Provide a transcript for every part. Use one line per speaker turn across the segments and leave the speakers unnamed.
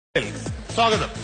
സ്വാഗതം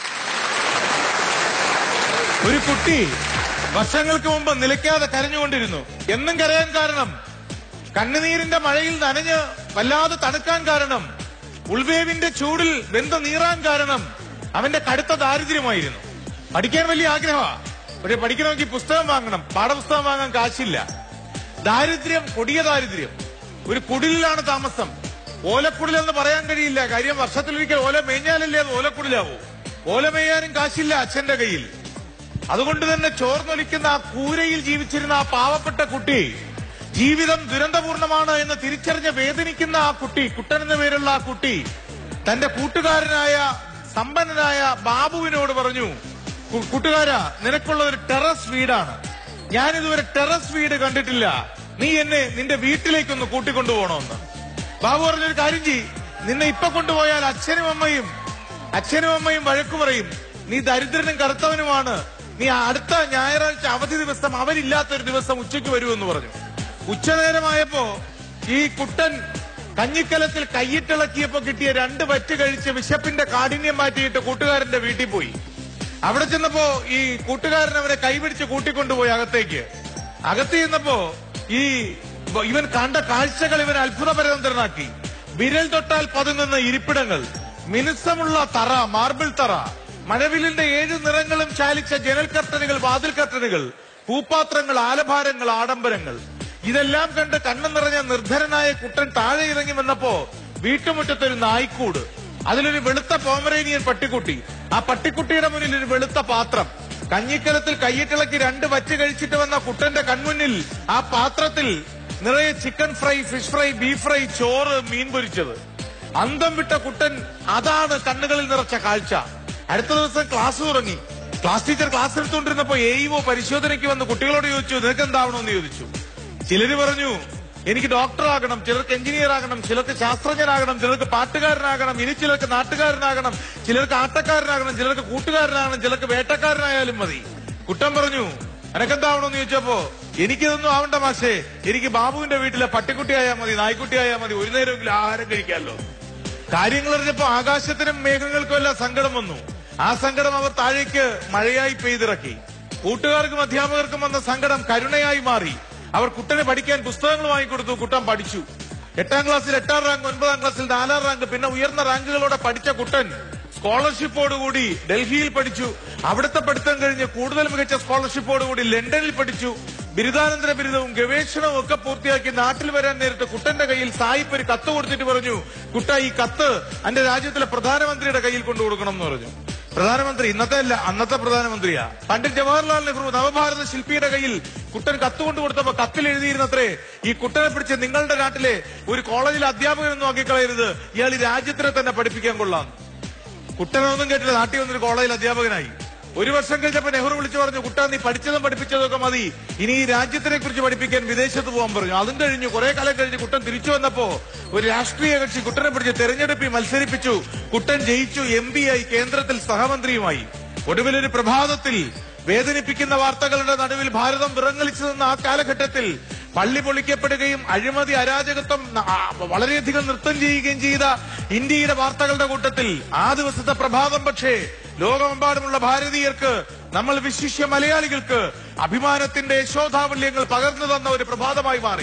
ഒരു കുട്ടി വർഷങ്ങൾക്ക് മുമ്പ് നിലയ്ക്കാതെ കരഞ്ഞുകൊണ്ടിരുന്നു എന്നും കരയാൻ കാരണം കണ്ണുനീരിന്റെ മഴയിൽ നനഞ്ഞ് വല്ലാതെ തണുക്കാൻ കാരണം ഉൾവേവിന്റെ ചൂടിൽ വെന്ത നീറാൻ കാരണം അവന്റെ കടുത്ത ദാരിദ്ര്യമായിരുന്നു പഠിക്കാൻ വലിയ ആഗ്രഹമാ പക്ഷെ പഠിക്കണമെങ്കിൽ പുസ്തകം വാങ്ങണം പാഠപുസ്തകം വാങ്ങാൻ കാശില്ല ദാരിദ്ര്യം കൊടിയ ദാരിദ്ര്യം ഒരു കുടിലാണ് താമസം ഓലക്കുടിൽ എന്ന് പറയാൻ കഴിയില്ല കാര്യം വർഷത്തിലൊരിക്കൽ ഓല മേഞ്ഞാലല്ലേ അത് ഓലക്കുടിലാവൂ ഓല മേയാനും കാശില്ല അച്ഛന്റെ കയ്യിൽ അതുകൊണ്ട് തന്നെ ചോർന്നൊലിക്കുന്ന ആ കൂരയിൽ ജീവിച്ചിരുന്ന ആ പാവപ്പെട്ട കുട്ടി ജീവിതം ദുരന്തപൂർണമാണ് എന്ന് തിരിച്ചറിഞ്ഞ് വേദനിക്കുന്ന ആ കുട്ടി കുട്ടൻ എന്ന പേരുള്ള ആ കുട്ടി തന്റെ കൂട്ടുകാരനായ സമ്പന്നനായ ബാബുവിനോട് പറഞ്ഞു "കു- കൂട്ടുകാരാ നിനക്കുള്ള ഒരു ടെറസ് വീടാണ് ഞാനിതുവരെ ടെറസ് വീട് കണ്ടിട്ടില്ല നീ എന്നെ നിന്റെ വീട്ടിലേക്കൊന്ന് കൂട്ടിക്കൊണ്ടുപോകണമെന്ന് ബാബു പറഞ്ഞൊരു കാര്യം ചെയ് നിന്നെ ഇപ്പൊ കൊണ്ടുപോയാൽ അച്ഛനും അമ്മയും അച്ഛനും അമ്മയും വഴക്കു പറയും നീ ദരിദ്രനും കറുത്തവനുമാണ് നീ അടുത്ത ഞായറാഴ്ച അവധി ദിവസം അവരില്ലാത്തൊരു ദിവസം ഉച്ചയ്ക്ക് വരുമെന്ന് പറഞ്ഞു ഉച്ചനേരമായപ്പോ ഈ കുട്ടൻ കഞ്ഞിക്കലത്തിൽ കൈയിട്ടിളക്കിയപ്പോ കിട്ടിയ രണ്ട് വറ്റ് കഴിച്ച് വിശപ്പിന്റെ കാഠിന്യം മാറ്റിയിട്ട് കൂട്ടുകാരന്റെ വീട്ടിൽ പോയി അവിടെ ചെന്നപ്പോ ഈ കൂട്ടുകാരൻ അവനെ കൈപിടിച്ച് കൂട്ടിക്കൊണ്ടുപോയി അകത്തേക്ക് അകത്ത് ചെന്നപ്പോ ഈ ഇവൻ കണ്ട കാഴ്ചകൾ ഇവൻ അത്ഭുതപരതന്ത്രനാക്കി വിരൽ തൊട്ടാൽ പതുങ്ങുന്ന ഇരിപ്പിടങ്ങൾ മിനുസമുള്ള തറ മാർബിൾ തറ മഴവിലിന്റെ ഏഴ് നിറങ്ങളും ചാലിച്ച ജനൽ കർട്ടനുകൾ വാതിൽ കർട്ടനുകൾ പൂപ്പാത്രങ്ങൾ ആലഭാരങ്ങൾ ആഡംബരങ്ങൾ ഇതെല്ലാം കണ്ട് കണ്ണു നിറഞ്ഞ നിർധരനായ കുട്ടൻ താഴെ ഇറങ്ങി വന്നപ്പോ വീട്ടുമുറ്റത്തൊരു നായ്ക്കൂട് അതിലൊരു വെളുത്ത പോമറേനിയൻ പട്ടിക്കുട്ടി ആ പട്ടിക്കുട്ടിയുടെ മുന്നിൽ ഒരു വെളുത്ത പാത്രം കഞ്ഞിക്കലത്തിൽ കയ്യിട്ടിളക്കി രണ്ട് വറ്റ് കഴിച്ചിട്ട് വന്ന കുട്ടന്റെ കൺമുന്നിൽ ആ പാത്രത്തിൽ നിറയെ chicken fry fish fry beef fry ചോറ് മീൻ പൊരിച്ചത് അന്തം വിട്ട കുട്ടൻ അതാണ് കണ്ണുകളിൽ നിറച്ച കാഴ്ച അടുത്ത ദിവസം ക്ലാസ് തുടങ്ങി ക്ലാസ് ടീച്ചർ ക്ലാസ് എടുത്തുകൊണ്ടിരുന്നപ്പോ എഇഒ പരിശോധനയ്ക്ക് വന്ന് കുട്ടികളോട് ചോദിച്ചു നിനക്ക് എന്താവണമെന്ന് ചോദിച്ചു ചിലര് പറഞ്ഞു എനിക്ക് ഡോക്ടർ ആകണം ചിലർക്ക് എഞ്ചിനീയർ ആകണം ചിലർക്ക് ശാസ്ത്രജ്ഞനാകണം ചിലർക്ക് പാട്ടുകാരനാകണം ഇനി ചിലർക്ക് നാട്ടുകാരനാകണം ചിലർക്ക് ആട്ടക്കാരനാകണം ചിലർക്ക് കൂട്ടുകാരനാകണം ചിലർക്ക് വേട്ടക്കാരനായാലും മതി കുട്ടൻ പറഞ്ഞു എനക്കെന്താവണമെന്ന് ചോദിച്ചപ്പോ എനിക്കിതൊന്നും ആവണ്ട മാഷേ എനിക്ക് ബാബുവിന്റെ വീട്ടിലെ പട്ടിക്കുട്ടിയായാൽ മതി നായ്ക്കുട്ടിയായാൽ മതി ഒരു നേരമെങ്കിലും ആഹാരം കഴിക്കാമല്ലോ കാര്യങ്ങൾ അറിഞ്ഞപ്പോ ആകാശത്തിനും മേഘങ്ങൾക്കും എല്ലാം സങ്കടം വന്നു ആ സങ്കടം അവർ താഴേക്ക് മഴയായി പെയ്തിറക്കി കൂട്ടുകാർക്കും അധ്യാപകർക്കും വന്ന സങ്കടം കരുണയായി മാറി അവർ കുട്ടനെ പഠിക്കാൻ പുസ്തകങ്ങൾ വാങ്ങിക്കൊടുത്തു കുട്ടൻ പഠിച്ചു എട്ടാം ക്ലാസ്സിൽ എട്ടാം റാങ്ക് ഒൻപതാം ക്ലാസ്സിൽ നാലാം റാങ്ക് പിന്നെ ഉയർന്ന റാങ്കുകളോടെ പഠിച്ച കുട്ടൻ സ്കോളർഷിപ്പോടുകൂടി ഡൽഹിയിൽ പഠിച്ചു അവിടുത്തെ പഠിത്തം കഴിഞ്ഞ് കൂടുതൽ മികച്ച സ്കോളർഷിപ്പോടുകൂടി ലണ്ടനിൽ പഠിച്ചു ബിരുദാനന്തര ബിരുദവും ഗവേഷണവും ഒക്കെ പൂർത്തിയാക്കി നാട്ടിൽ വരാൻ നേരിട്ട് കുട്ടന്റെ കയ്യിൽ സായിപ്പ് ഒരു കത്ത് കൊടുത്തിട്ട് പറഞ്ഞു കുട്ട ഈ കത്ത് എന്റെ രാജ്യത്തിലെ പ്രധാനമന്ത്രിയുടെ കയ്യിൽ കൊണ്ടു കൊടുക്കണം എന്ന് പറഞ്ഞു പ്രധാനമന്ത്രി ഇന്നത്തെ അല്ല അന്നത്തെ പ്രധാനമന്ത്രിയാ പണ്ഡിറ്റ് ജവഹർലാൽ നെഹ്റു നവഭാരത ശില്പിയുടെ കയ്യിൽ കുട്ടൻ കത്ത് കൊണ്ടു കൊടുത്തപ്പോ കത്തിൽ എഴുതിയിരുന്നത്രേ ഈ കുട്ടനെ പിടിച്ച് നിങ്ങളുടെ നാട്ടിലെ ഒരു കോളേജിലെ അധ്യാപകനൊന്നും ആക്കിക്കളയരുത് ഇയാൾ ഈ രാജ്യത്തിനെ തന്നെ പഠിപ്പിക്കാൻ കൊള്ളാം കുട്ടനൊന്നും കേട്ടില്ല നാട്ടിൽ വന്നൊരു കോളേജിൽ അധ്യാപകനായി ഒരു വർഷം കഴിഞ്ഞപ്പോ നെഹ്റു വിളിച്ചു പറഞ്ഞു കുട്ട നീ പഠിച്ചതും പഠിപ്പിച്ചതും ഒക്കെ മതി ഇനി ഈ രാജ്യത്തിനെ കുറിച്ച് പഠിപ്പിക്കാൻ വിദേശത്ത് പോകാൻ പറഞ്ഞു അതും കഴിഞ്ഞു കുറെ കാലം കഴിഞ്ഞ് കുട്ടൻ തിരിച്ചു വന്നപ്പോ ഒരു രാഷ്ട്രീയ കക്ഷി കുട്ടനെ പിടിച്ച് തെരഞ്ഞെടുപ്പിൽ മത്സരിപ്പിച്ചു കുട്ടൻ ജയിച്ചു എം ആയി കേന്ദ്രത്തിൽ സഹമന്ത്രിയുമായി ഒടുവിലൊരു പ്രഭാതത്തിൽ വേദനിപ്പിക്കുന്ന വാർത്തകളുടെ നടുവിൽ ഭാരതം വിറങ്ങലിച്ചു നിന്ന ആ കാലഘട്ടത്തിൽ പള്ളി പൊളിക്കപ്പെടുകയും അഴിമതി അരാജകത്വം ന- ആ, വളരെയധികം നൃത്തം ചെയ്യുകയും ചെയ്ത ഇന്ത്യയുടെ വാർത്തകളുടെ കൂട്ടത്തിൽ ആ ദിവസത്തെ പ്രഭാതം പക്ഷേ ലോകമെമ്പാടുമുള്ള ഭാരതീയർക്ക് നമ്മൾ വിശിഷ്യ മലയാളികൾക്ക് അഭിമാനത്തിന്റെ യശോധാവല്യങ്ങൾ പകർന്നു തന്ന ഒരു പ്രഭാതമായി മാറി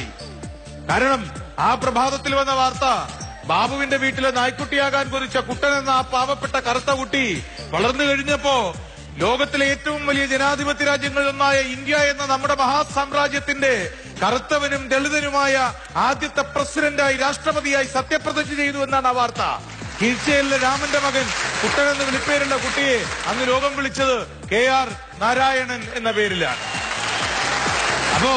കാരണം ആ പ്രഭാതത്തിൽ വന്ന വാർത്ത ബാബുവിന്റെ വീട്ടിലെ നായ്ക്കുട്ടിയാകാൻ കുറിച്ച കുട്ടൻ എന്ന ആ പാവപ്പെട്ട കറുത്ത കുട്ടി വളർന്നു കഴിഞ്ഞപ്പോ ലോകത്തിലെ ഏറ്റവും വലിയ ജനാധിപത്യ രാജ്യങ്ങളിലൊന്നായ ഇന്ത്യ എന്ന നമ്മുടെ മഹാസാമ്രാജ്യത്തിന്റെ കറുത്തവനും ദളിതനുമായ ആദ്യത്തെ പ്രസിഡന്റായി രാഷ്ട്രപതിയായി സത്യപ്രതിജ്ഞ ചെയ്തു എന്നാണ് ആ വാർത്ത കീഴ്ചയിലെ രാമന്റെ മകൻ കുട്ടൻ എന്ന് വിളിപ്പേരുള്ള കുട്ടിയെ അന്ന് ലോകം വിളിച്ചത് കെ ആർ നാരായണൻ എന്ന പേരിലാണ് അപ്പോ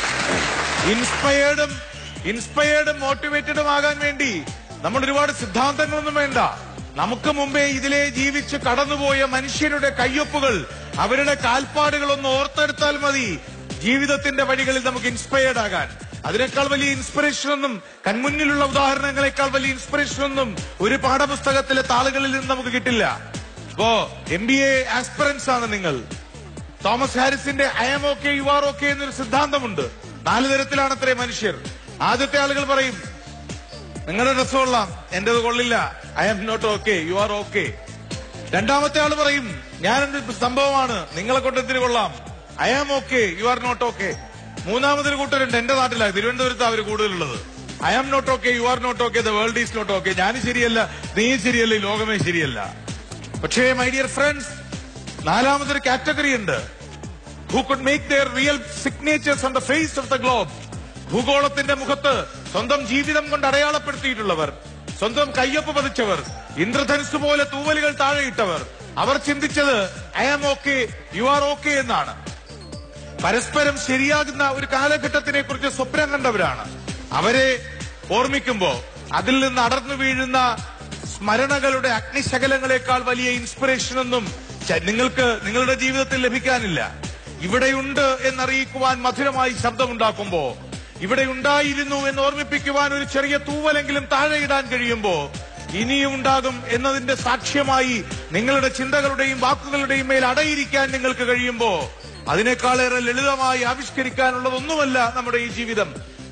ഇൻസ്പയേർഡും ഇൻസ്പയേർഡും മോട്ടിവേറ്റഡും ആകാൻ വേണ്ടി നമ്മൾ ഒരുപാട് സിദ്ധാന്തങ്ങളൊന്നും വേണ്ട നമുക്ക് മുമ്പേ ഇതിലെ ജീവിച്ച് കടന്നുപോയ മനുഷ്യരുടെ കയ്യൊപ്പുകൾ അവരുടെ കാൽപ്പാടുകളൊന്ന് ഓർത്തെടുത്താൽ മതി ജീവിതത്തിന്റെ വഴികളിൽ നമുക്ക് ഇൻസ്പയർഡ് ആകാൻ അതിനേക്കാൾ വലിയ ഇൻസ്പിറേഷൻ ഒന്നും കൺമുന്നിലുള്ള ഉദാഹരണങ്ങളെക്കാൾ വലിയ ഇൻസ്പിറേഷൻ ഒന്നും ഒരു പാഠപുസ്തകത്തിലെ താളുകളിൽ നിന്ന് നമുക്ക് കിട്ടില്ല ഇപ്പോ എം ബി എ ആസ്പിറൻസ് ആണ് നിങ്ങൾ തോമസ് ഹാരിസിന്റെ I am okay you are okay എന്നൊരു സിദ്ധാന്തമുണ്ട് നാല് തരത്തിലാണ് അത്രേ മനുഷ്യർ ആദ്യത്തെ ആളുകൾ പറയും നിങ്ങളുടെ ഡ്രസ് കൊള്ളാം എന്റേത് കൊള്ളില്ല I am not okay you are okay രണ്ടാമത്തെ ആള് പറയും ഞാൻ എന്ത് സംഭവമാണ് നിങ്ങളെ കൊണ്ട് എന്തിനു കൊള്ളാം I am okay you are not okay മൂന്നാമതൊരു കൂട്ടരുണ്ട് എന്റെ നാട്ടിലാണ് തിരുവനന്തപുരത്ത് അവർ കൂടുതലുള്ളത് I am not okay you are not okay the world is not okay ഞാനും ശരിയല്ല നീയും ശരിയല്ല ഈ ലോകമേ ശരിയല്ല പക്ഷേ മൈ ഡിയർ ഫ്രണ്ട്സ് നാലാമതൊരു കാറ്റഗറി ഉണ്ട് who could make their real signatures on the face of the globe ഭൂഗോളത്തിന്റെ മുഖത്ത് സ്വന്തം ജീവിതം കൊണ്ട് അടയാളപ്പെടുത്തിയിട്ടുള്ളവർ സ്വന്തം കയ്യൊപ്പ് പതിച്ചവർ ഇന്ദ്രധനുസ് പോലെ തൂവലുകൾ താഴെയിട്ടവർ അവർ ചിന്തിച്ചത് I am okay you are okay എന്നാണ് പരസ്പരം ശരിയാകുന്ന ഒരു കാലഘട്ടത്തിനെ കുറിച്ച് സ്വപ്നം കണ്ടവരാണ് അവരെ ഓർമ്മിക്കുമ്പോ അതിൽ നിന്ന് അടർന്നു വീഴുന്ന സ്മരണകളുടെ അഗ്നിശകലങ്ങളെക്കാൾ വലിയ ഇൻസ്പിറേഷൻ ഒന്നും ച- നിങ്ങൾക്ക് നിങ്ങളുടെ ജീവിതത്തിൽ ലഭിക്കാനില്ല ഇവിടെയുണ്ട് എന്നറിയിക്കുവാൻ മധുരമായി ശബ്ദമുണ്ടാക്കുമ്പോ ഇവിടെ ഉണ്ടായിരുന്നു എന്ന് ഓർമ്മിപ്പിക്കുവാൻ ഒരു ചെറിയ തൂവലെങ്കിലും താഴെയിടാൻ കഴിയുമ്പോ ഇനിയും ഉണ്ടാകും എന്നതിന്റെ സാക്ഷ്യമായി നിങ്ങളുടെ ചിന്തകളുടെയും വാക്കുകളുടെയും മേൽ അടയിരിക്കാൻ നിങ്ങൾക്ക് കഴിയുമ്പോ അതിനേക്കാളേറെ ലളിതമായി ആവിഷ്കരിക്കാനുള്ളതൊന്നുമല്ല നമ്മുടെ ഈ ജീവിതം